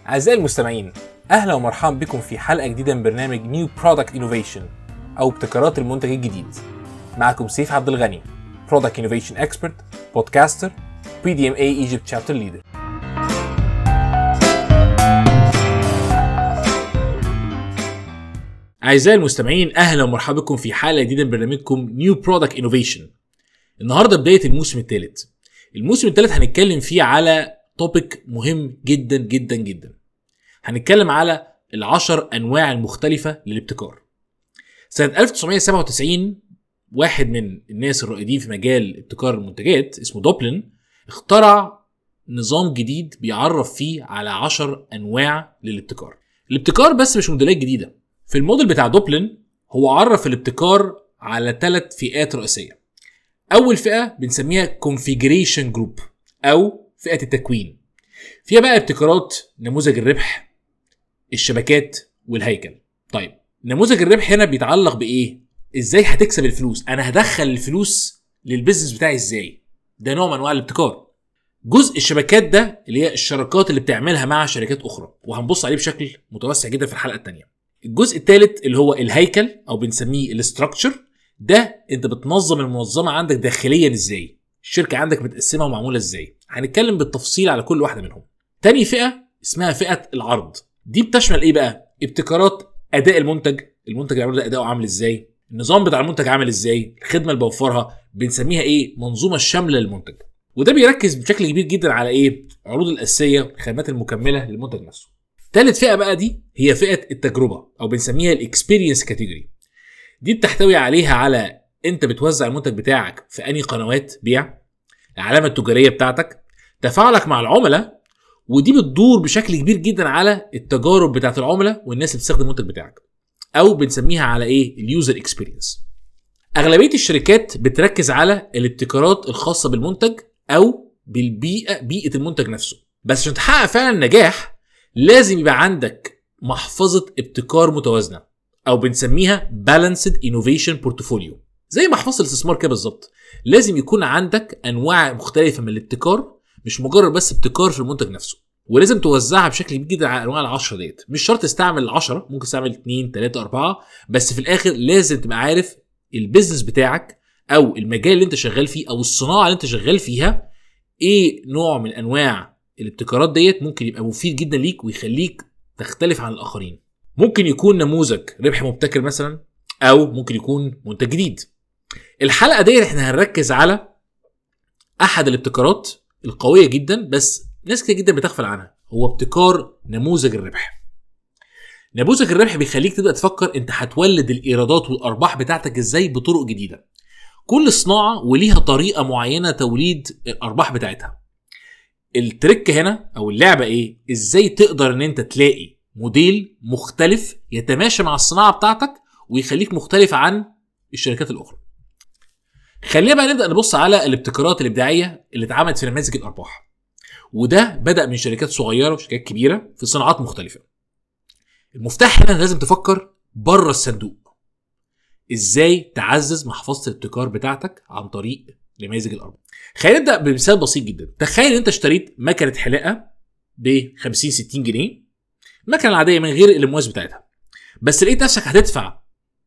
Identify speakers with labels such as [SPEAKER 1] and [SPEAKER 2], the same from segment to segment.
[SPEAKER 1] أعزائي المستمعين أهلا ومرحبا بكم في حلقة جديدة من برنامج نيو برودكت انوفيشن أو ابتكارات المنتج الجديد معكم سيف عبد الغني برودكت انوفيشن اكسبرت بودكاستر بي دي ام اي ايجيبت شابتر ليدر أعزائي المستمعين أهلا ومرحبا بكم في حلقة جديدة من برنامجكم نيو برودكت انوفيشن النهارده بداية الموسم الثالث الموسم الثالث هنتكلم فيه على توبيك مهم جدا جدا جدا هنتكلم على العشر انواع المختلفه للابتكار سنه 1997 واحد من الناس الرائدين في مجال ابتكار المنتجات اسمه دوبلن اخترع نظام جديد بيعرف فيه على عشر انواع للابتكار الابتكار بس مش موديلات جديده في الموديل بتاع دوبلن هو عرف الابتكار على ثلاث فئات رئيسيه اول فئه بنسميها كونفيجريشن جروب او فئه التكوين فيها بقى ابتكارات نموذج الربح الشبكات والهيكل طيب نموذج الربح هنا بيتعلق بايه ازاي هتكسب الفلوس انا هدخل الفلوس للبيزنس بتاعي ازاي ده نوع من انواع الابتكار جزء الشبكات ده اللي هي الشراكات اللي بتعملها مع شركات اخرى وهنبص عليه بشكل متوسع جدا في الحلقه الثانيه الجزء الثالث اللي هو الهيكل او بنسميه الاستراكشر ده انت بتنظم المنظمه عندك داخليا ازاي الشركه عندك متقسمه ومعموله ازاي هنتكلم بالتفصيل على كل واحده منهم تاني فئه اسمها فئه العرض دي بتشمل ايه بقى ابتكارات اداء المنتج المنتج اللي عامله ده اداؤه عامل ازاي النظام بتاع المنتج عامل ازاي الخدمه اللي بوفرها بنسميها ايه منظومه الشامله للمنتج وده بيركز بشكل كبير جدا على ايه عروض الاساسيه والخدمات المكمله للمنتج نفسه ثالث فئه بقى دي هي فئه التجربه او بنسميها الاكسبيرينس كاتيجوري دي بتحتوي عليها على انت بتوزع المنتج بتاعك في انهي قنوات بيع العلامه التجاريه بتاعتك تفاعلك مع العملاء ودي بتدور بشكل كبير جدا على التجارب بتاعت العملاء والناس اللي بتستخدم المنتج بتاعك او بنسميها على ايه اليوزر اكسبيرينس اغلبيه الشركات بتركز على الابتكارات الخاصه بالمنتج او بالبيئه بيئه المنتج نفسه بس عشان تحقق فعلا النجاح لازم يبقى عندك محفظه ابتكار متوازنه او بنسميها بالانسد انوفيشن بورتفوليو زي محفظه الاستثمار كده بالظبط لازم يكون عندك انواع مختلفه من الابتكار مش مجرد بس ابتكار في المنتج نفسه ولازم توزعها بشكل كبير جدا على انواع العشرة ديت مش شرط تستعمل العشرة ممكن تستعمل اتنين تلاتة أربعة بس في الآخر لازم تبقى عارف البيزنس بتاعك أو المجال اللي أنت شغال فيه أو الصناعة اللي أنت شغال فيها إيه نوع من أنواع الابتكارات ديت ممكن يبقى مفيد جدا ليك ويخليك تختلف عن الآخرين ممكن يكون نموذج ربح مبتكر مثلا أو ممكن يكون منتج جديد الحلقة ديت احنا هنركز على أحد الابتكارات القويه جدا بس ناس كتير جدا بتغفل عنها هو ابتكار نموذج الربح نموذج الربح بيخليك تبدا تفكر انت هتولد الايرادات والارباح بتاعتك ازاي بطرق جديده كل صناعه وليها طريقه معينه توليد الارباح بتاعتها التريك هنا او اللعبه ايه ازاي تقدر ان انت تلاقي موديل مختلف يتماشى مع الصناعه بتاعتك ويخليك مختلف عن الشركات الاخرى خلينا بقى نبدا نبص على الابتكارات الابداعيه اللي اتعملت في نماذج الارباح وده بدا من شركات صغيره وشركات كبيره في صناعات مختلفه المفتاح هنا لازم تفكر بره الصندوق ازاي تعزز محفظه الابتكار بتاعتك عن طريق نماذج الارباح خلينا نبدا بمثال بسيط جدا تخيل انت اشتريت مكنه حلاقه ب 50 60 جنيه المكنه العاديه من غير الامواس بتاعتها بس لقيت نفسك هتدفع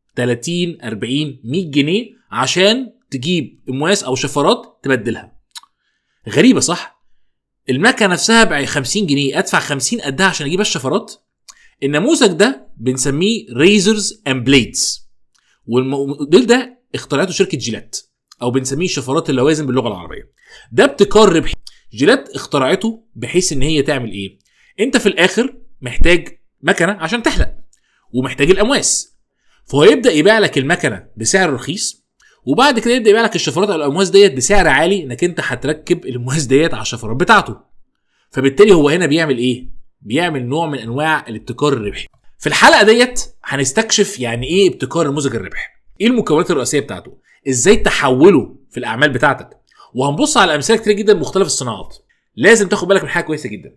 [SPEAKER 1] 30 40 100 جنيه عشان تجيب امواس او شفرات تبدلها غريبه صح المكنه نفسها ب 50 جنيه ادفع 50 قدها عشان اجيب الشفرات النموذج ده بنسميه ريزرز اند بليدز والموديل ده اخترعته شركه جيلات او بنسميه شفرات اللوازم باللغه العربيه ده ابتكار ربحي جيلات اخترعته بحيث ان هي تعمل ايه انت في الاخر محتاج مكنه عشان تحلق ومحتاج الامواس فهو يبدا يبيع لك المكنه بسعر رخيص وبعد كده يبدا يبيع لك الشفرات او الامواس ديت بسعر عالي انك انت هتركب الامواس ديت على الشفرات بتاعته فبالتالي هو هنا بيعمل ايه بيعمل نوع من انواع الابتكار الربحي في الحلقه ديت هنستكشف يعني ايه ابتكار نموذج الربح ايه المكونات الرئيسيه بتاعته ازاي تحوله في الاعمال بتاعتك وهنبص على امثله كتير جدا مختلف الصناعات لازم تاخد بالك من حاجه كويسه جدا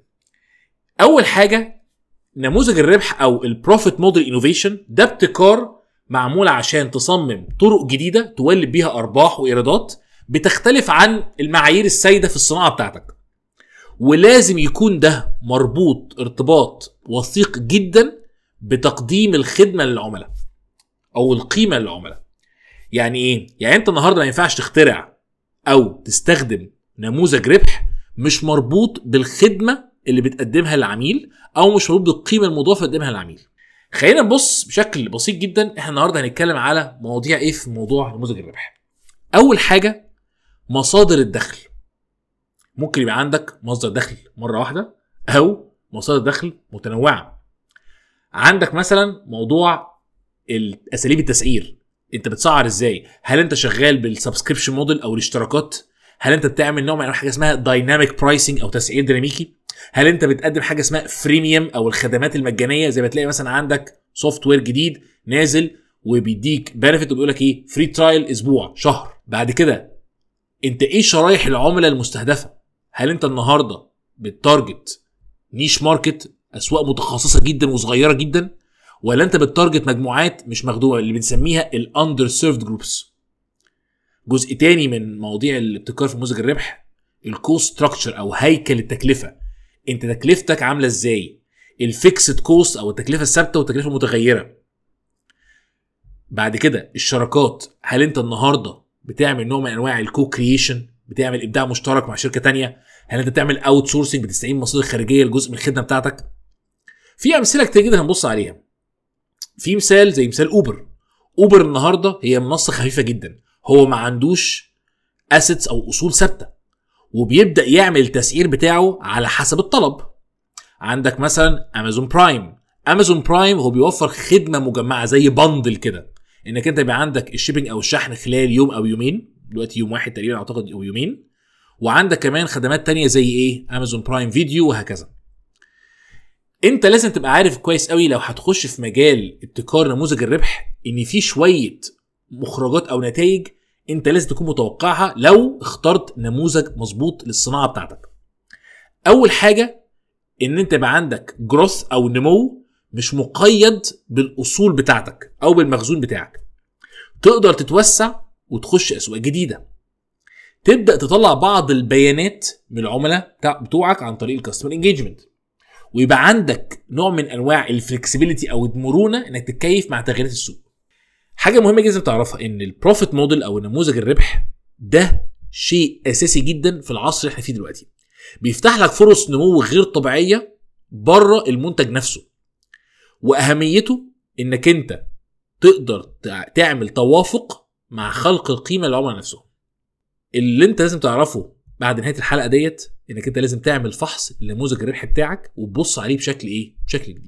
[SPEAKER 1] اول حاجه نموذج الربح او البروفيت موديل انوفيشن ده ابتكار معمول عشان تصمم طرق جديده تولد بيها ارباح وايرادات بتختلف عن المعايير السائده في الصناعه بتاعتك ولازم يكون ده مربوط ارتباط وثيق جدا بتقديم الخدمه للعملاء او القيمه للعملاء يعني ايه يعني انت النهارده ما ينفعش تخترع او تستخدم نموذج ربح مش مربوط بالخدمه اللي بتقدمها للعميل او مش مربوط بالقيمه المضافه اللي بتقدمها للعميل خلينا نبص بشكل بسيط جدا احنا النهارده هنتكلم على مواضيع ايه في موضوع نموذج الربح اول حاجه مصادر الدخل ممكن يبقى عندك مصدر دخل مره واحده او مصادر دخل متنوعه عندك مثلا موضوع اساليب التسعير انت بتسعر ازاي هل انت شغال بالسبسكريبشن موديل او الاشتراكات هل انت بتعمل نوع من حاجه اسمها دايناميك برايسنج او تسعير ديناميكي هل انت بتقدم حاجه اسمها فريميوم او الخدمات المجانيه زي ما تلاقي مثلا عندك سوفت وير جديد نازل وبيديك بنفيت وبيقول لك ايه فري ترايل اسبوع شهر بعد كده انت ايه شرايح العملاء المستهدفه هل انت النهارده بتارجت نيش ماركت اسواق متخصصه جدا وصغيره جدا ولا انت بتارجت مجموعات مش مخدومه اللي بنسميها الاندر سيرفد جروبس جزء تاني من مواضيع الابتكار في نموذج الربح الكوست ستراكشر او هيكل التكلفه انت تكلفتك عامله ازاي الفيكسد كوست او التكلفه الثابته والتكلفه المتغيره بعد كده الشراكات هل انت النهارده بتعمل نوع من انواع الكو كرييشن بتعمل ابداع مشترك مع شركه تانية هل انت بتعمل اوت سورسنج بتستعين مصادر خارجيه لجزء من الخدمه بتاعتك في امثله كتير جدا هنبص عليها في مثال زي مثال اوبر اوبر النهارده هي منصه خفيفه جدا هو ما عندوش اسيتس او اصول ثابته وبيبدا يعمل التسعير بتاعه على حسب الطلب عندك مثلا امازون برايم امازون برايم هو بيوفر خدمه مجمعه زي بندل كده انك انت يبقى عندك الشيبنج او الشحن خلال يوم او يومين دلوقتي يوم واحد تقريبا اعتقد او يومين وعندك كمان خدمات تانية زي ايه امازون برايم فيديو وهكذا انت لازم تبقى عارف كويس قوي لو هتخش في مجال ابتكار نموذج الربح ان في شويه مخرجات او نتائج انت لازم تكون متوقعها لو اخترت نموذج مظبوط للصناعه بتاعتك اول حاجه ان انت يبقى عندك جروث او نمو مش مقيد بالاصول بتاعتك او بالمخزون بتاعك تقدر تتوسع وتخش اسواق جديده تبدا تطلع بعض البيانات من العملاء بتوعك عن طريق الكاستمر انجيجمنت ويبقى عندك نوع من انواع الفلكسبيليتي او المرونه انك تتكيف مع تغييرات السوق حاجه مهمه جدا تعرفها ان البروفيت موديل او نموذج الربح ده شيء اساسي جدا في العصر اللي احنا فيه دلوقتي بيفتح لك فرص نمو غير طبيعيه بره المنتج نفسه واهميته انك انت تقدر تعمل توافق مع خلق القيمه للعملاء نفسهم اللي انت لازم تعرفه بعد نهايه الحلقه ديت انك انت لازم تعمل فحص لنموذج الربح بتاعك وتبص عليه بشكل ايه بشكل جديد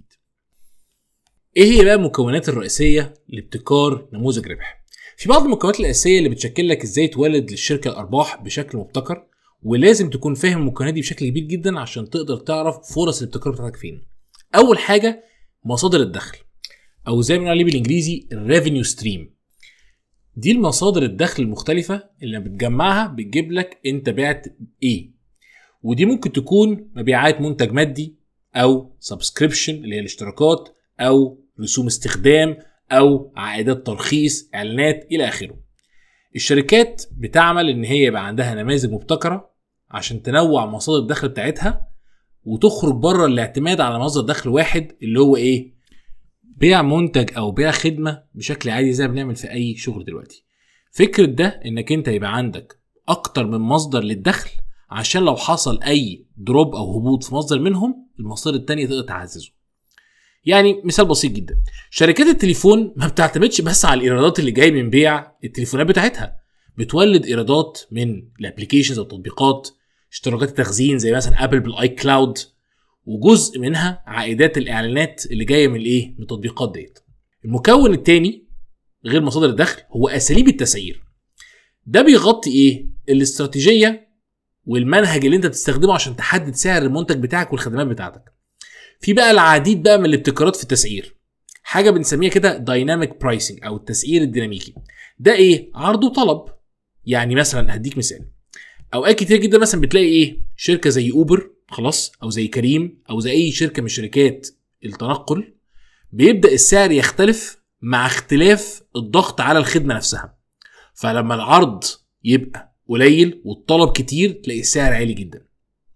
[SPEAKER 1] ايه هي بقى المكونات الرئيسيه لابتكار نموذج ربح في بعض المكونات الاساسيه اللي بتشكل لك ازاي تولد للشركه الارباح بشكل مبتكر ولازم تكون فاهم المكونات دي بشكل كبير جدا عشان تقدر تعرف فرص الابتكار بتاعتك فين اول حاجه مصادر الدخل او زي ما بنقول عليه بالانجليزي الريفينيو ستريم دي المصادر الدخل المختلفة اللي بتجمعها بتجيب لك انت بعت ايه ودي ممكن تكون مبيعات منتج مادي او سبسكريبشن اللي هي الاشتراكات او رسوم استخدام او عائدات ترخيص اعلانات الى اخره الشركات بتعمل ان هي يبقى عندها نماذج مبتكره عشان تنوع مصادر الدخل بتاعتها وتخرج بره الاعتماد على مصدر دخل واحد اللي هو ايه بيع منتج او بيع خدمه بشكل عادي زي ما بنعمل في اي شغل دلوقتي فكره ده انك انت يبقى عندك اكتر من مصدر للدخل عشان لو حصل اي دروب او هبوط في مصدر منهم المصادر التانية تقدر تعززه يعني مثال بسيط جدا شركات التليفون ما بتعتمدش بس على الايرادات اللي جايه من بيع التليفونات بتاعتها بتولد ايرادات من الابلكيشنز او التطبيقات اشتراكات التخزين زي مثلا ابل بالاي كلاود وجزء منها عائدات الاعلانات اللي جايه من الايه من التطبيقات ديت المكون الثاني غير مصادر الدخل هو اساليب التسعير ده بيغطي ايه الاستراتيجيه والمنهج اللي انت بتستخدمه عشان تحدد سعر المنتج بتاعك والخدمات بتاعتك في بقى العديد بقى من الابتكارات في التسعير حاجه بنسميها كده دايناميك برايسنج او التسعير الديناميكي ده ايه عرض وطلب يعني مثلا هديك مثال اوقات كتير جدا مثلا بتلاقي ايه شركه زي اوبر خلاص او زي كريم او زي اي شركه من شركات التنقل بيبدا السعر يختلف مع اختلاف الضغط على الخدمه نفسها فلما العرض يبقى قليل والطلب كتير تلاقي السعر عالي جدا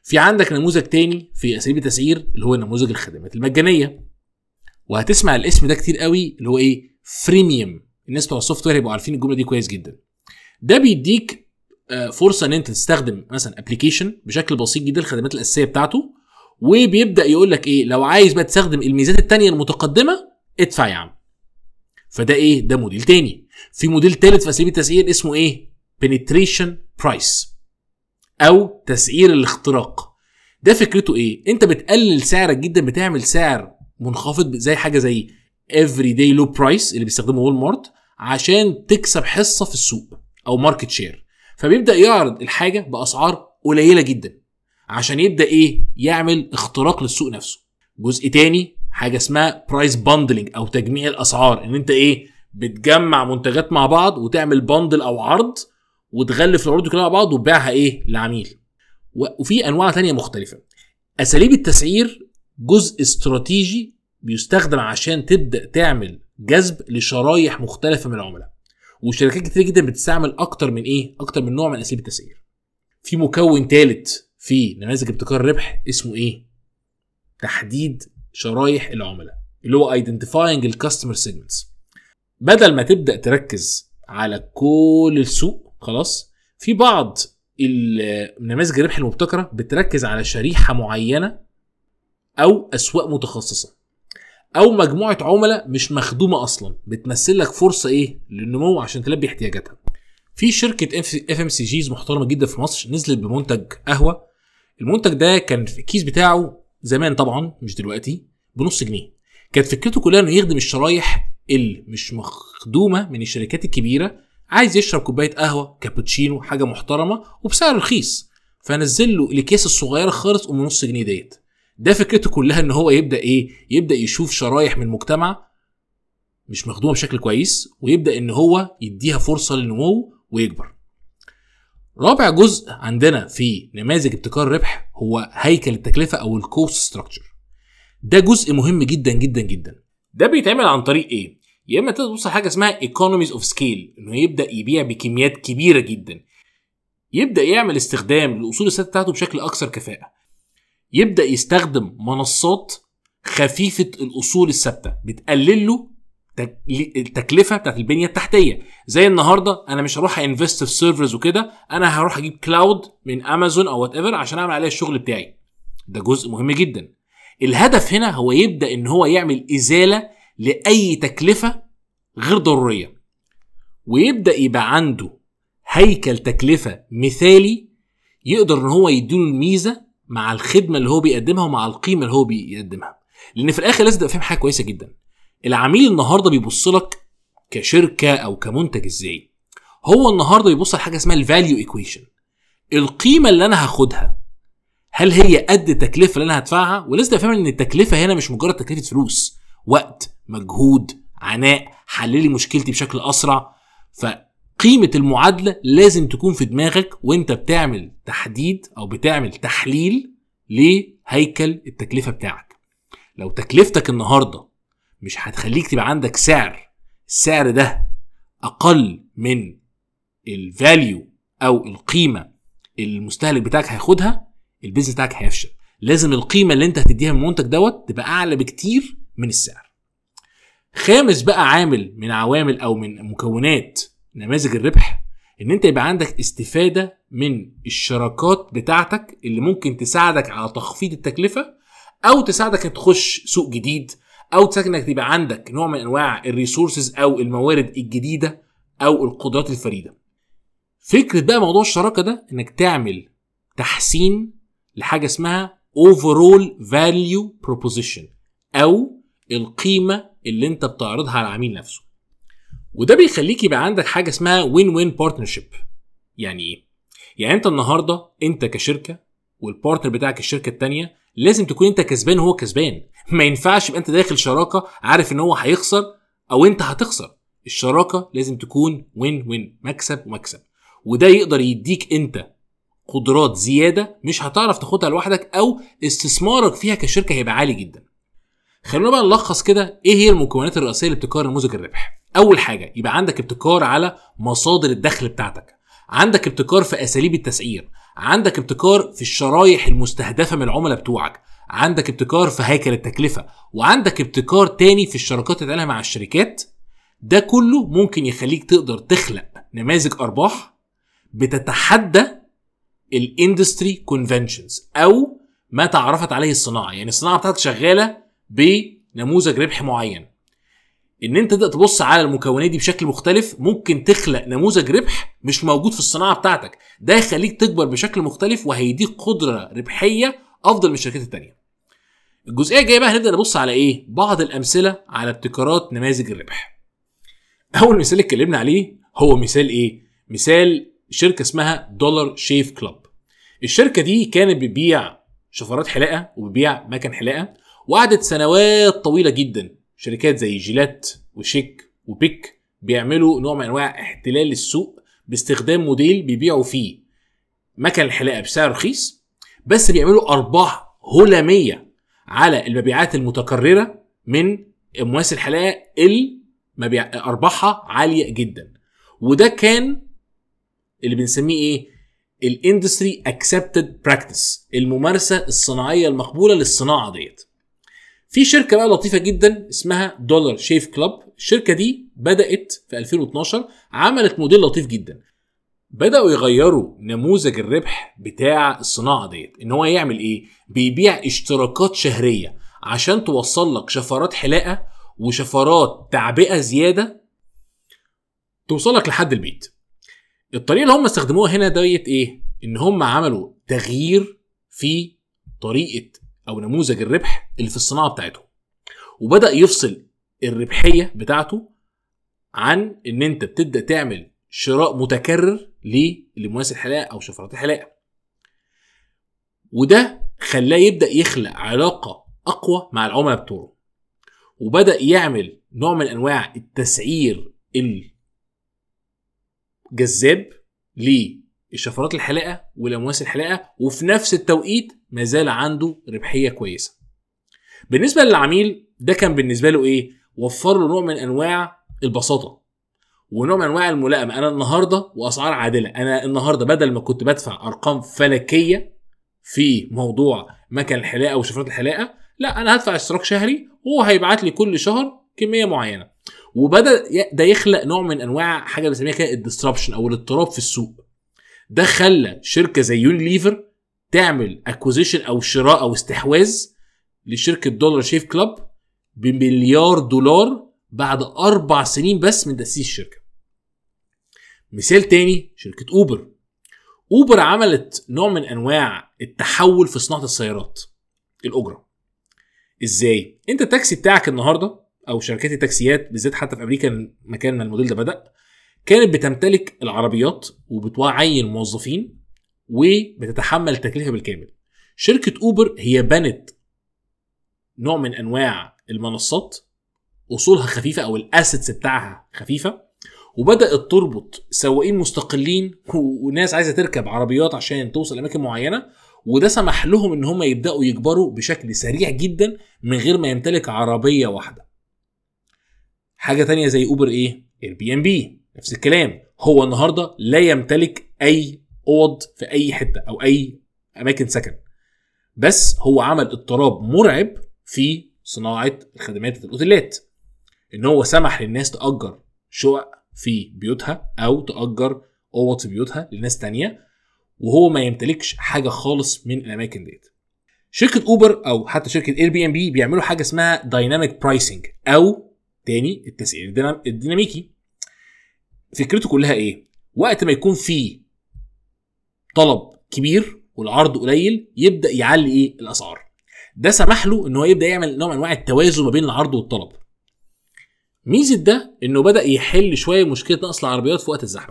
[SPEAKER 1] في عندك نموذج تاني في اساليب التسعير اللي هو نموذج الخدمات المجانيه وهتسمع الاسم ده كتير قوي اللي هو ايه فريميوم الناس بتوع السوفت وير هيبقوا عارفين الجمله دي كويس جدا ده بيديك آه، فرصه ان انت تستخدم مثلا ابلكيشن بشكل بسيط جدا الخدمات الاساسيه بتاعته وبيبدا يقول لك ايه لو عايز بقى تستخدم الميزات التانية المتقدمه ادفع يا عم فده ايه ده موديل تاني في موديل تالت في اساليب التسعير اسمه ايه penetration price او تسعير الاختراق ده فكرته ايه انت بتقلل سعرك جدا بتعمل سعر منخفض زي حاجه زي every day low price اللي بيستخدمه وول مارت عشان تكسب حصه في السوق او ماركت شير فبيبدا يعرض الحاجه باسعار قليله جدا عشان يبدا ايه يعمل اختراق للسوق نفسه جزء تاني حاجه اسمها برايس باندلنج او تجميع الاسعار ان انت ايه بتجمع منتجات مع بعض وتعمل باندل او عرض وتغلف العروض دي كلها مع بعض وتبيعها ايه لعميل و- وفي انواع تانية مختلفه اساليب التسعير جزء استراتيجي بيستخدم عشان تبدا تعمل جذب لشرايح مختلفه من العملاء وشركات كتير جدا بتستعمل اكتر من ايه اكتر من نوع من اساليب التسعير في مكون ثالث في نماذج ابتكار الربح اسمه ايه تحديد شرايح العملاء اللي هو identifying الكاستمر سيجمنتس بدل ما تبدا تركز على كل السوق خلاص في بعض ال- نماذج الربح المبتكره بتركز على شريحه معينه او اسواق متخصصه او مجموعه عملاء مش مخدومه اصلا بتمثل لك فرصه ايه للنمو عشان تلبي احتياجاتها في شركه اف ام سي جيز محترمه جدا في مصر نزلت بمنتج قهوه المنتج ده كان في الكيس بتاعه زمان طبعا مش دلوقتي بنص جنيه كانت فكرته كلها انه يخدم الشرايح اللي مش مخدومه من الشركات الكبيره عايز يشرب كوبايه قهوه كابتشينو حاجه محترمه وبسعر رخيص فنزل له الاكياس الصغيره خالص ام نص جنيه ديت ده فكرته كلها ان هو يبدا ايه يبدا يشوف شرايح من المجتمع مش مخدومه بشكل كويس ويبدا ان هو يديها فرصه للنمو ويكبر رابع جزء عندنا في نماذج ابتكار الربح هو هيكل التكلفه او الكوست ستراكشر ده جزء مهم جدا جدا جدا ده بيتعمل عن طريق ايه يا اما تبص على حاجه اسمها ايكونوميز اوف سكيل انه يبدا يبيع بكميات كبيره جدا يبدا يعمل استخدام لاصول الثابته بتاعته بشكل اكثر كفاءه يبدا يستخدم منصات خفيفه الاصول الثابته بتقلل له تك- التكلفه بتاعت البنيه التحتيه زي النهارده انا مش هروح انفست في سيرفرز وكده انا هروح اجيب كلاود من امازون او وات ايفر عشان اعمل عليها الشغل بتاعي ده جزء مهم جدا الهدف هنا هو يبدا ان هو يعمل ازاله لاي تكلفه غير ضروريه ويبدا يبقى عنده هيكل تكلفه مثالي يقدر ان هو يديله الميزه مع الخدمه اللي هو بيقدمها ومع القيمه اللي هو بيقدمها لان في الاخر لازم تبقى فاهم حاجه كويسه جدا العميل النهارده بيبص لك كشركه او كمنتج ازاي هو النهارده بيبص على حاجه اسمها الفاليو ايكويشن القيمه اللي انا هاخدها هل هي قد التكلفه اللي انا هدفعها ولازم تبقى فاهم ان التكلفه هنا مش مجرد تكلفه فلوس وقت مجهود عناء حللي مشكلتي بشكل اسرع فقيمه المعادله لازم تكون في دماغك وانت بتعمل تحديد او بتعمل تحليل لهيكل التكلفه بتاعك لو تكلفتك النهارده مش هتخليك تبقى عندك سعر السعر ده اقل من الفاليو او القيمه اللي المستهلك بتاعك هياخدها البيزنس بتاعك هيفشل لازم القيمه اللي انت هتديها من المنتج دوت تبقى اعلى بكتير من السعر خامس بقى عامل من عوامل او من مكونات نماذج الربح ان انت يبقى عندك استفاده من الشراكات بتاعتك اللي ممكن تساعدك على تخفيض التكلفه او تساعدك انك تخش سوق جديد او تساعدك انك تبقى عندك نوع من انواع الريسورسز او الموارد الجديده او القدرات الفريده فكره بقى موضوع الشراكه ده انك تعمل تحسين لحاجه اسمها overall value proposition او القيمه اللي انت بتعرضها على العميل نفسه وده بيخليك يبقى عندك حاجه اسمها وين وين بارتنرشيب يعني ايه يعني انت النهارده انت كشركه والبارتنر بتاعك الشركه التانية لازم تكون انت كسبان وهو كسبان ما ينفعش يبقى انت داخل شراكه عارف ان هو هيخسر او انت هتخسر الشراكه لازم تكون وين وين مكسب ومكسب وده يقدر يديك انت قدرات زياده مش هتعرف تاخدها لوحدك او استثمارك فيها كشركه هيبقى عالي جدا خلونا بقى نلخص كده ايه هي المكونات الرئيسيه لابتكار نموذج الربح اول حاجه يبقى عندك ابتكار على مصادر الدخل بتاعتك عندك ابتكار في اساليب التسعير عندك ابتكار في الشرايح المستهدفه من العملاء بتوعك عندك ابتكار في هيكل التكلفه وعندك ابتكار تاني في الشراكات اللي مع الشركات ده كله ممكن يخليك تقدر تخلق نماذج ارباح بتتحدى الاندستري كونفنشنز او ما تعرفت عليه الصناعه يعني الصناعه بتاعتك شغاله بنموذج ربح معين ان انت تبدا تبص على المكونات دي بشكل مختلف ممكن تخلق نموذج ربح مش موجود في الصناعه بتاعتك ده يخليك تكبر بشكل مختلف وهيديك قدره ربحيه افضل من الشركات التانيه الجزئيه الجايه بقى هنبدا نبص على ايه بعض الامثله على ابتكارات نماذج الربح اول مثال اتكلمنا عليه هو مثال ايه مثال شركه اسمها دولار شيف كلوب الشركه دي كانت بتبيع شفرات حلاقه وبتبيع مكن حلاقه وقعدت سنوات طويله جدا شركات زي جيلات وشيك وبيك بيعملوا نوع من انواع احتلال السوق باستخدام موديل بيبيعوا فيه مكن الحلاقه بسعر رخيص بس بيعملوا ارباح هلاميه على المبيعات المتكرره من امواس الحلاقه اللي مبيع ارباحها عاليه جدا وده كان اللي بنسميه ايه الاندستري اكسبتد براكتس الممارسه الصناعيه المقبوله للصناعه ديت في شركه بقى لطيفه جدا اسمها دولار شيف كلوب الشركه دي بدات في 2012 عملت موديل لطيف جدا بداوا يغيروا نموذج الربح بتاع الصناعه ديت ان هو يعمل ايه بيبيع اشتراكات شهريه عشان توصل لك شفرات حلاقه وشفرات تعبئه زياده توصل لك لحد البيت الطريقه اللي هم استخدموها هنا ديت ايه ان هم عملوا تغيير في طريقه او نموذج الربح اللي في الصناعه بتاعتهم وبدا يفصل الربحيه بتاعته عن ان انت بتبدا تعمل شراء متكرر لمؤسسه الحلاقه او شفرات الحلاقه وده خلاه يبدا يخلق علاقه اقوى مع العملاء بتوعه وبدا يعمل نوع من انواع التسعير الجذاب للشفرات الحلاقه والامواس الحلاقه وفي نفس التوقيت ما زال عنده ربحيه كويسه بالنسبه للعميل ده كان بالنسبه له ايه وفر له نوع من انواع البساطه ونوع من انواع الملائمه انا النهارده واسعار عادله انا النهارده بدل ما كنت بدفع ارقام فلكيه في موضوع مكن الحلاقه وشفرات الحلاقه لا انا هدفع اشتراك شهري وهو هيبعت لي كل شهر كميه معينه وبدا ده يخلق نوع من انواع حاجه بنسميها كده الديستربشن او الاضطراب في السوق ده خلى شركه زي يون ليفر تعمل اكوزيشن او شراء او استحواذ لشركه دولار شيف كلوب بمليار دولار بعد اربع سنين بس من تاسيس الشركه. مثال تاني شركه اوبر. اوبر عملت نوع من انواع التحول في صناعه السيارات الاجره. ازاي؟ انت التاكسي بتاعك النهارده او شركات التاكسيات بالذات حتى في امريكا مكان ما الموديل ده بدا كانت بتمتلك العربيات وبتعين موظفين وبتتحمل التكلفه بالكامل. شركه اوبر هي بنت نوع من انواع المنصات اصولها خفيفه او الاسيتس بتاعها خفيفه وبدات تربط سواقين مستقلين وناس عايزه تركب عربيات عشان توصل لاماكن معينه وده سمح لهم ان هم يبداوا يكبروا بشكل سريع جدا من غير ما يمتلك عربيه واحده حاجه تانية زي اوبر ايه اير بي ام بي نفس الكلام هو النهارده لا يمتلك اي اوض في اي حته او اي اماكن سكن بس هو عمل اضطراب مرعب في صناعه الخدمات الاوتيلات ان هو سمح للناس تاجر شقق في بيوتها او تاجر اوض في بيوتها لناس تانية وهو ما يمتلكش حاجه خالص من الاماكن ديت شركه اوبر او حتى شركه اير بي ام بي بيعملوا حاجه اسمها دايناميك برايسنج او تاني التسعير الديناميكي فكرته كلها ايه وقت ما يكون في طلب كبير والعرض قليل يبدا يعلي ايه الاسعار ده سمح له ان هو يبدا يعمل نوع من انواع التوازن ما بين العرض والطلب ميزه ده انه بدا يحل شويه مشكله نقص العربيات في وقت الزحمه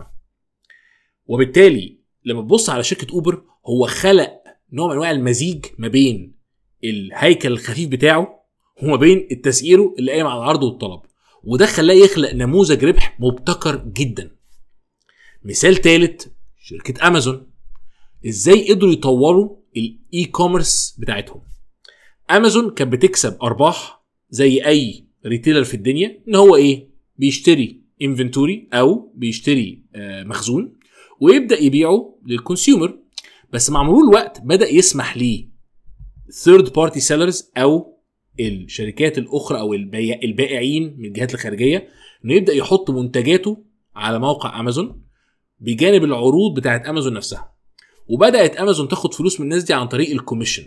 [SPEAKER 1] وبالتالي لما تبص على شركه اوبر هو خلق نوع من انواع المزيج ما بين الهيكل الخفيف بتاعه وما بين التسعيره اللي قايم على العرض والطلب وده خلاه يخلق نموذج ربح مبتكر جدا مثال ثالث شركه امازون ازاي قدروا يطوروا الاي كوميرس بتاعتهم امازون كانت بتكسب ارباح زي اي ريتيلر في الدنيا ان هو ايه بيشتري انفنتوري او بيشتري آه مخزون ويبدا يبيعه للكونسيومر بس مع مرور الوقت بدا يسمح ليه ثيرد بارتي سيلرز او الشركات الاخرى او البيع البائعين من الجهات الخارجيه انه يبدا يحط منتجاته على موقع امازون بجانب العروض بتاعت امازون نفسها وبدات امازون تاخد فلوس من الناس دي عن طريق الكوميشن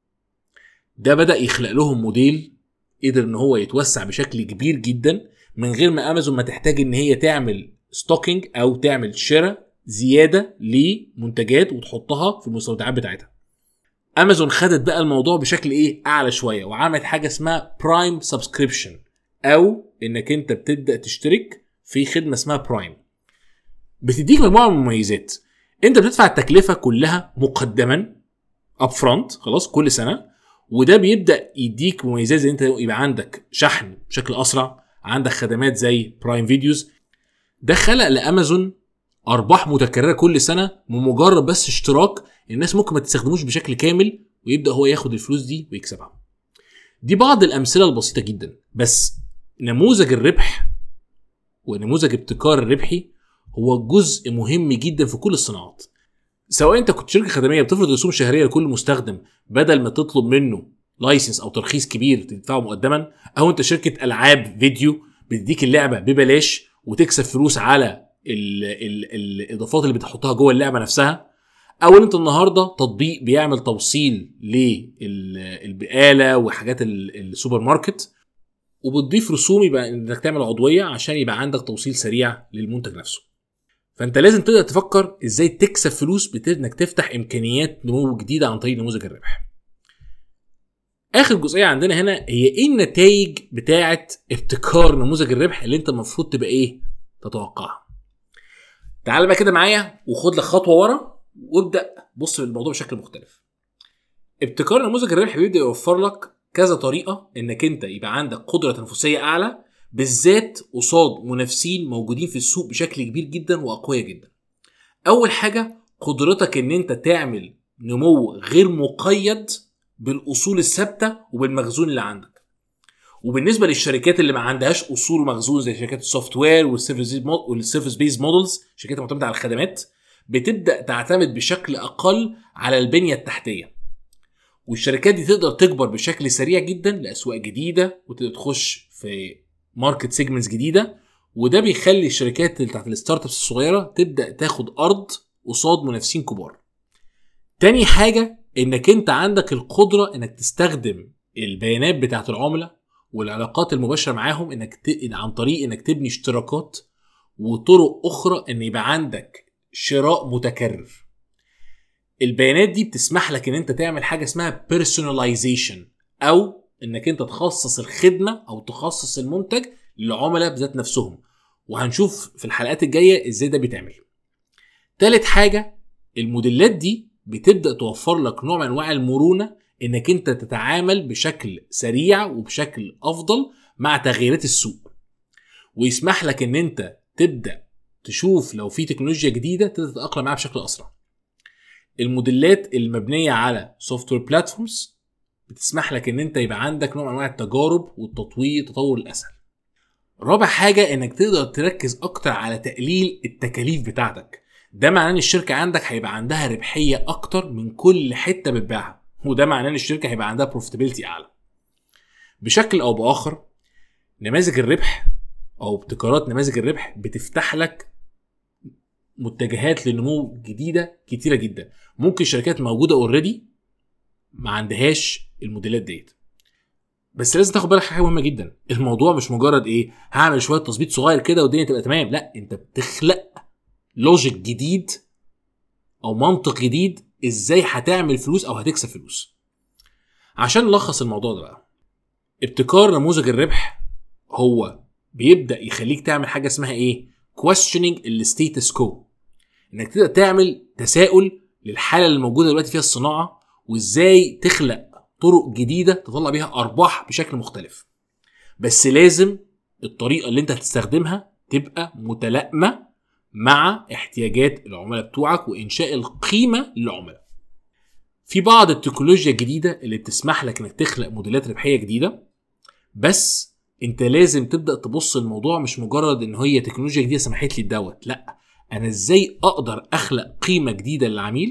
[SPEAKER 1] ده بدا يخلق لهم موديل قدر ان هو يتوسع بشكل كبير جدا من غير ما امازون ما تحتاج ان هي تعمل ستوكينج او تعمل شراء زياده لمنتجات وتحطها في المستودعات بتاعتها امازون خدت بقى الموضوع بشكل ايه اعلى شويه وعملت حاجه اسمها برايم سبسكريبشن او انك انت بتبدا تشترك في خدمه اسمها برايم بتديك مجموعه من المميزات انت بتدفع التكلفه كلها مقدما اب فرونت خلاص كل سنه وده بيبدا يديك مميزات زي انت يبقى عندك شحن بشكل اسرع عندك خدمات زي برايم فيديوز ده خلق لامازون ارباح متكرره كل سنه بمجرد بس اشتراك الناس ممكن ما تستخدموش بشكل كامل ويبدا هو ياخد الفلوس دي ويكسبها دي بعض الامثله البسيطه جدا بس نموذج الربح ونموذج ابتكار الربحي هو جزء مهم جدا في كل الصناعات سواء انت كنت شركه خدميه بتفرض رسوم شهريه لكل مستخدم بدل ما تطلب منه لايسنس او ترخيص كبير تدفعه مقدما او انت شركه العاب فيديو بتديك اللعبه ببلاش وتكسب فلوس على ال ال الاضافات اللي بتحطها جوه اللعبه نفسها او انت النهارده تطبيق بيعمل توصيل للبقاله وحاجات السوبر ماركت وبتضيف رسوم يبقى انك تعمل عضويه عشان يبقى عندك توصيل سريع للمنتج نفسه فانت لازم تبدا تفكر ازاي تكسب فلوس انك تفتح امكانيات نمو جديده عن طريق نموذج الربح اخر جزئيه عندنا هنا هي ايه النتائج بتاعه ابتكار نموذج الربح اللي انت المفروض تبقى ايه تتوقعها تعال بقى كده معايا وخد لك خطوه ورا وابدا بص للموضوع بشكل مختلف ابتكار نموذج الربح بيبدا يوفر لك كذا طريقه انك انت يبقى عندك قدره تنافسيه اعلى بالذات قصاد منافسين موجودين في السوق بشكل كبير جدا واقوياء جدا اول حاجه قدرتك ان انت تعمل نمو غير مقيد بالاصول الثابته وبالمخزون اللي عندك وبالنسبه للشركات اللي ما عندهاش اصول ومخزون زي شركات السوفت وير والسيرفيس بيز مودلز شركات معتمده على الخدمات بتبدا تعتمد بشكل اقل على البنيه التحتيه والشركات دي تقدر تكبر بشكل سريع جدا لاسواق جديده وتقدر تخش في ماركت سيجمنتس جديده وده بيخلي الشركات اللي تحت الستارت ابس الصغيره تبدا تاخد ارض قصاد منافسين كبار تاني حاجه انك انت عندك القدره انك تستخدم البيانات بتاعت العملاء والعلاقات المباشره معاهم انك ت... عن طريق انك تبني اشتراكات وطرق اخرى ان يبقى عندك شراء متكرر البيانات دي بتسمح لك ان انت تعمل حاجه اسمها بيرسوناليزيشن او انك انت تخصص الخدمه او تخصص المنتج للعملاء بذات نفسهم وهنشوف في الحلقات الجايه ازاي ده بيتعمل تالت حاجه الموديلات دي بتبدا توفر لك نوع من انواع المرونه انك انت تتعامل بشكل سريع وبشكل افضل مع تغييرات السوق ويسمح لك ان انت تبدا تشوف لو في تكنولوجيا جديده تقدر تتاقلم معاها بشكل اسرع الموديلات المبنيه على سوفت وير بلاتفورمز بتسمح لك ان انت يبقى عندك نوع من انواع التجارب والتطوير التطور الاسهل رابع حاجه انك تقدر تركز اكتر على تقليل التكاليف بتاعتك ده معناه ان الشركه عندك هيبقى عندها ربحيه اكتر من كل حته بتبيعها وده معناه ان الشركه هيبقى عندها بروفيتابيلتي اعلى بشكل او باخر نماذج الربح او ابتكارات نماذج الربح بتفتح لك متجهات للنمو جديده كتيره جدا ممكن شركات موجوده اوريدي ما عندهاش الموديلات ديت بس لازم تاخد بالك حاجه مهمه جدا الموضوع مش مجرد ايه هعمل شويه تظبيط صغير كده والدنيا تبقى تمام لا انت بتخلق لوجيك جديد او منطق جديد ازاي هتعمل فلوس او هتكسب فلوس عشان نلخص الموضوع ده بقى ابتكار نموذج الربح هو بيبدا يخليك تعمل حاجه اسمها ايه questioning الستيتس كو انك تبدا تعمل تساؤل للحاله اللي موجوده دلوقتي فيها الصناعه وازاي تخلق طرق جديده تطلع بيها ارباح بشكل مختلف بس لازم الطريقه اللي انت هتستخدمها تبقى متلائمه مع احتياجات العملاء بتوعك وانشاء القيمه للعملاء في بعض التكنولوجيا الجديده اللي بتسمح لك انك تخلق موديلات ربحيه جديده بس انت لازم تبدا تبص الموضوع مش مجرد ان هي تكنولوجيا جديده سمحت لي دوت لا انا ازاي اقدر اخلق قيمه جديده للعميل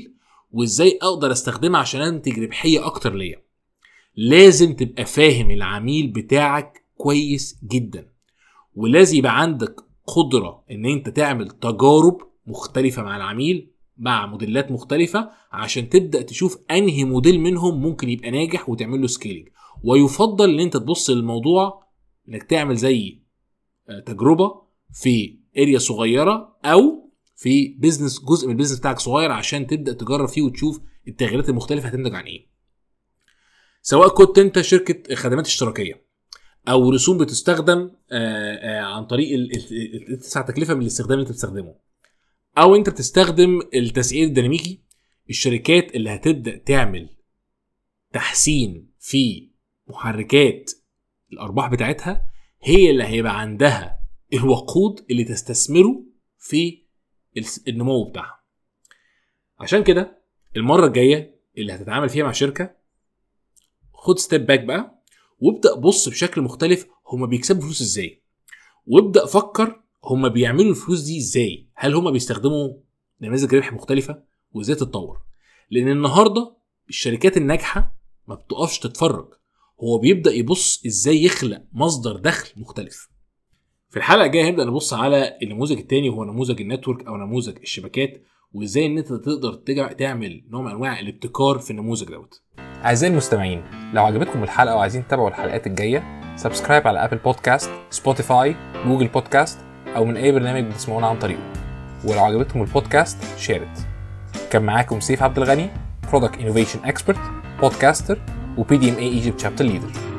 [SPEAKER 1] وازاي اقدر استخدمها عشان انتج ربحيه اكتر ليا لازم تبقى فاهم العميل بتاعك كويس جدا ولازم يبقى عندك قدره ان انت تعمل تجارب مختلفه مع العميل مع موديلات مختلفة عشان تبدأ تشوف أنهي موديل منهم ممكن يبقى ناجح وتعمل له سكيلينج ويفضل إن أنت تبص للموضوع إنك تعمل زي آه، تجربة في اريا صغيرة أو في بيزنس جزء من البيزنس بتاعك صغير عشان تبدأ تجرب فيه وتشوف التغييرات المختلفة هتنتج عن إيه سواء كنت أنت شركة خدمات اشتراكية أو رسوم بتستخدم آه، آه، عن طريق ال- ال- ال- تدفع تكلفة من الاستخدام اللي أنت بتستخدمه او انت بتستخدم التسعير الديناميكي الشركات اللي هتبدا تعمل تحسين في محركات الارباح بتاعتها هي اللي هيبقى عندها الوقود اللي تستثمره في الس- النمو بتاعها عشان كده المره الجايه اللي هتتعامل فيها مع شركه خد ستيب باك بقى وابدا بص بشكل مختلف هما بيكسبوا فلوس ازاي وابدا فكر هما بيعملوا الفلوس دي ازاي هل هما بيستخدموا نماذج ربح مختلفه وازاي تتطور لان النهارده الشركات الناجحه ما بتقفش تتفرج هو بيبدا يبص ازاي يخلق مصدر دخل مختلف في الحلقه الجايه هنبدا نبص على النموذج الثاني وهو نموذج النتورك او نموذج الشبكات وازاي ان انت تقدر تجع- تعمل نوع من انواع الابتكار في النموذج دوت
[SPEAKER 2] أعزائي المستمعين لو عجبتكم الحلقة وعايزين تتابعوا الحلقات الجاية سبسكرايب على أبل بودكاست سبوتيفاي جوجل بودكاست أو من أي برنامج بتسمعونا عن طريقه ولو عجبتكم البودكاست شيرت كان معاكم سيف عبد الغني برودكت انوفيشن اكسبرت بودكاستر وبي دي ام اي ايجيبت شابتر ليدر